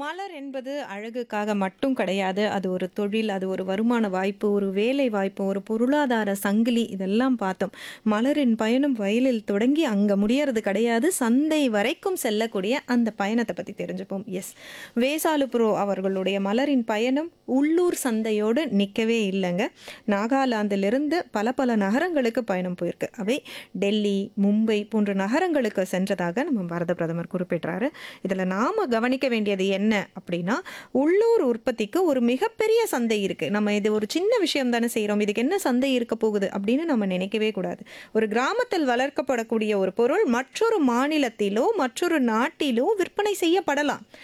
மலர் என்பது அழகுக்காக மட்டும் கிடையாது. அது ஒரு தொழில், அது ஒரு வருமான வாய்ப்பு, ஒரு வேலை வாய்ப்பு, ஒரு பொருளாதார சங்கிலி இதெல்லாம் பார்த்தோம். மலரின் பயணம் வயலில் தொடங்கி அங்க முடியறது கிடையாது. சந்தை வரைக்கும் செல்லக்கூடிய அந்த பயணத்த பத்தி தெரிஞ்சுப்போம். எஸ். வேசாலு ப்ரோ அவர்களுடைய மலரின் பயணம் உள்ளூர் சந்தையோடு நிக்கவே இல்லங்க. நாகாலாந்திலிருந்து பல பல நகரங்களுக்கு பயணம் போயிருக்கு. அவை டெல்லி, மும்பை போன்ற நகரங்களுக்கு சென்றதாக நம்ம பாரத பிரதமர் குறிப்பிடுறாரு. இதுல நாம கவனிக்க வேண்டியது என்ன அப்படின்னா, உள்ளூர் உற்பத்திக்கு ஒரு மிகப்பெரிய சந்தை இருக்கு. நம்ம இது ஒரு சின்ன விஷயம் தானே செய்றோம். இதுக்கு என்ன சந்தை இருக்க போகுது அப்படின்னு நம்ம நினைக்கவே கூடாது. ஒரு கிராமத்தில் வளர்க்கப்படக்கூடிய ஒரு பொருள் மற்றொரு மாநிலத்திலோ, மற்றொரு நாட்டிலோ விற்பனை செய்யப்படலாம்.